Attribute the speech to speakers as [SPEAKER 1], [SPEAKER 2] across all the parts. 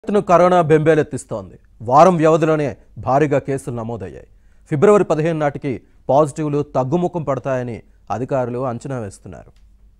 [SPEAKER 1] భారత్ను కరోనా బెంబేలెత్తిస్తోంది వారం వ్యవధిలోనే భారీగా కేసులు నమోదయ్యాయి ఫిబ్రవరి పదిహేను నాటికి పాజిటివ్లు తగ్గుముఖం పడతాయని అధికారులు అంచనా వేస్తున్నారు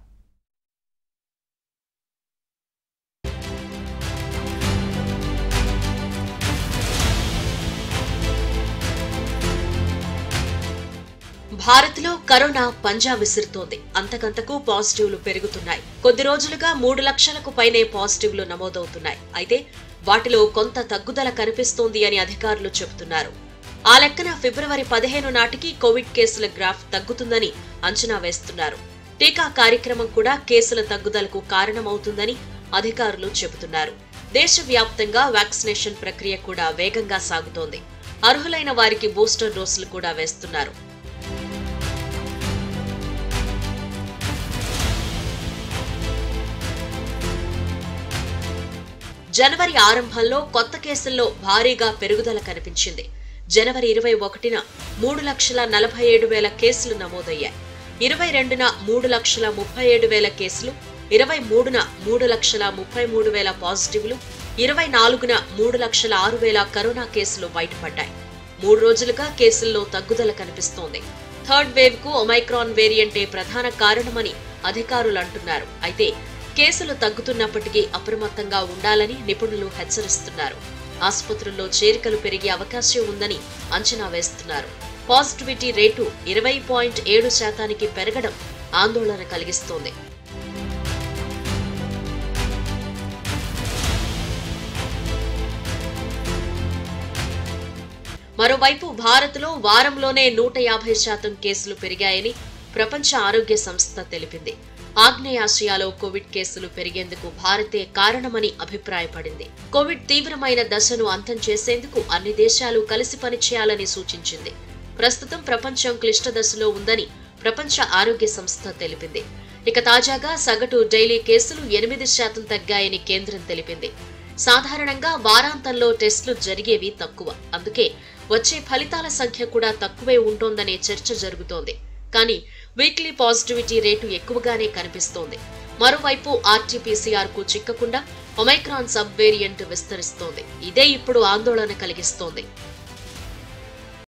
[SPEAKER 2] భారత్లో కరోనా పంజా విసురుతోంది అంతకంతకు పాజిటివ్లు పెరుగుతున్నాయి కొద్ది రోజులుగా మూడు లక్షలకు పైనే పాజిటివ్లు నమోదవుతున్నాయి అయితే వాటిలో కొంత తగ్గుదల కనిపిస్తోంది అని అధికారులు చెబుతున్నారు ఆ లెక్కన ఫిబ్రవరి పదిహేను నాటికి కోవిడ్ కేసుల గ్రాఫ్ తగ్గుతుందని అంచనా వేస్తున్నారు టీకా కార్యక్రమం కూడా కేసుల తగ్గుదలకు కారణమవుతుందని అధికారులు చెబుతున్నారు దేశవ్యాప్తంగా వ్యాక్సినేషన్ ప్రక్రియ కూడా వేగంగా సాగుతోంది అర్హులైన వారికి బూస్టర్ డోసులు కూడా వేస్తున్నారు జనవరి ఆరంభంలో కొత్త కేసుల్లో భారీగా పెరుగుదల కనిపించింది జనవరి ఇరవై ఒకటిన మూడు లక్షల నలభై ఏడు వేల కేసులు నమోదయ్యాయి ఇరవై రెండున మూడు లక్షల ముప్పై ఏడు వేల కేసులు ఇరవై మూడున మూడు లక్షల ముప్పై మూడు వేల పాజిటివ్లు ఇరవై నాలుగున మూడు లక్షల ఆరు వేల కరోనా కేసులు బయటపడ్డాయి మూడు రోజులుగా కేసుల్లో తగ్గుదల కనిపిస్తోంది థర్డ్ వేవ్ కు ఒమైక్రాన్ వేరియంటే ప్రధాన కారణమని అధికారులు అంటున్నారు అయితే కేసులు తగ్గుతున్నప్పటికీ అప్రమత్తంగా ఉండాలని నిపుణులు హెచ్చరిస్తున్నారు ఆసుపత్రుల్లో చేరికలు పెరిగే అవకాశం ఉందని అంచనా వేస్తున్నారు పాజిటివిటీ రేటు ఇరవై పాయింట్ ఏడు శాతానికి పెరగడం ఆందోళన కలిగిస్తోంది మరోవైపు భారత్లో వారంలోనే నూట యాభై శాతం కేసులు పెరిగాయని ప్రపంచ ఆరోగ్య సంస్థ తెలిపింది ఆగ్నేయాసియాలో కోవిడ్ కేసులు పెరిగేందుకు భారతే కారణమని అభిప్రాయపడింది కోవిడ్ తీవ్రమైన దశను అంతం చేసేందుకు అన్ని దేశాలు కలిసి పనిచేయాలని సూచించింది ప్రస్తుతం ప్రపంచం క్లిష్ట దశలో ఉందని ప్రపంచ ఆరోగ్య సంస్థ తెలిపింది ఇక తాజాగా సగటు డైలీ కేసులు ఎనిమిది శాతం తగ్గాయని కేంద్రం తెలిపింది సాధారణంగా వారాంతంలో టెస్టులు జరిగేవి తక్కువ అందుకే వచ్చే ఫలితాల సంఖ్య కూడా తక్కువే ఉంటోందనే చర్చ జరుగుతోంది కానీ వీక్లీ పాజిటివిటీ రేటు ఎక్కువగానే కనిపిస్తోంది మరోవైపు ఆర్టీపీసీఆర్ కు చిక్కకుండా ఒమైక్రాన్ సబ్ వేరియంట్ విస్తరిస్తోంది ఇదే ఇప్పుడు ఆందోళన కలిగిస్తోంది